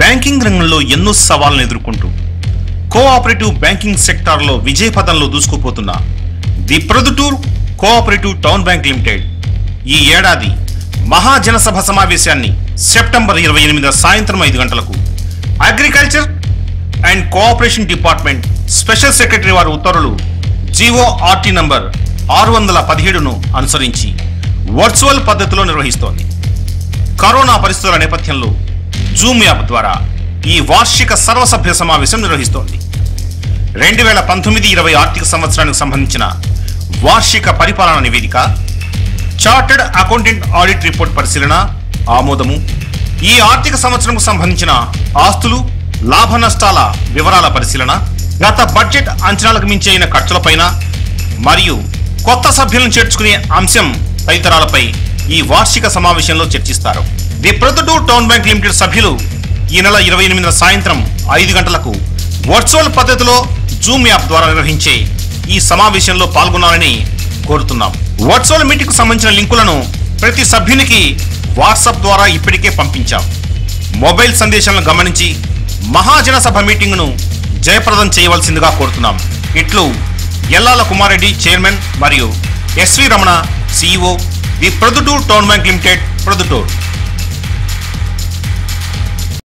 banking రంగంలో ఎన్నో సవాళ్లను ఎదుర్కొంటూ కోఆపరేటివ్ బ్యాంకింగ్ సెక్టార్లో విజయపథంలో దూసుకుపోతున్న the Proddatur cooperative town bank limited ఈ ఏడాది మహాజనసభ సమావేశాన్ని సెప్టెంబర్ ఇరవై ఎనిమిది సాయంత్రం ఐదు గంటలకు agriculture and cooperation department special secretary వారి ఉత్తర్వులు జీవో ఆర్టీ నంబర్ ఆరు వందల పదిహేడును అనుసరించి వర్చువల్ పద్ధతిలో నిర్వహిస్తోంది కరోనా పరిస్థితుల నేపథ్యంలో జూమ్ యాప్ ద్వారా ఈ వార్షిక సర్వసభ్య సమావేశం నిర్వహిస్తోంది రెండు వేల పంతొమ్మిది ఇరవై ఆర్థిక సంవత్సరానికి సంబంధించిన వార్షిక పరిపాలన నివేదిక చార్టెడ్ అకౌంటెంట్ ఆడిట్ రిపోర్ట్ పరిశీలన ఆమోదము ఈ ఆర్థిక సంవత్సరంకు సంబంధించిన ఆస్తులు లాభ నష్టాల వివరాల పరిశీలన గత బడ్జెట్ అంచనాలకు మించి అయిన ఖర్చులపైన మరియు కొత్త సభ్యులను చేర్చుకునే అంశం తదితరాలపై ఈ వార్షిక సమావేశంలో చర్చిస్తారు the Proddatur town bank limited సభ్యులు ఈ నెల ఇరవై ఎనిమిదిన సాయంత్రం ఐదు గంటలకు వర్చువల్ పద్ధతిలో జూమ్ యాప్ ద్వారా నిర్వహించే ఈ సమావేశంలో పాల్గొనాలని కోరుతున్నాం వర్చువల్ మీటింగ్ కు సంబంధించిన లింకులను ప్రతి సభ్యునికి వాట్సాప్ ద్వారా ఇప్పటికే పంపించాం మొబైల్ సందేశాలను గమనించి మహాజన సభ మీటింగ్ను జయప్రదం చేయవలసిందిగా కోరుతున్నాం ఇట్లు ఎల్లాల కుమారెడ్డి చైర్మన్ మరియు S V Ramana CEO the Proddatur town bank limited Proddatur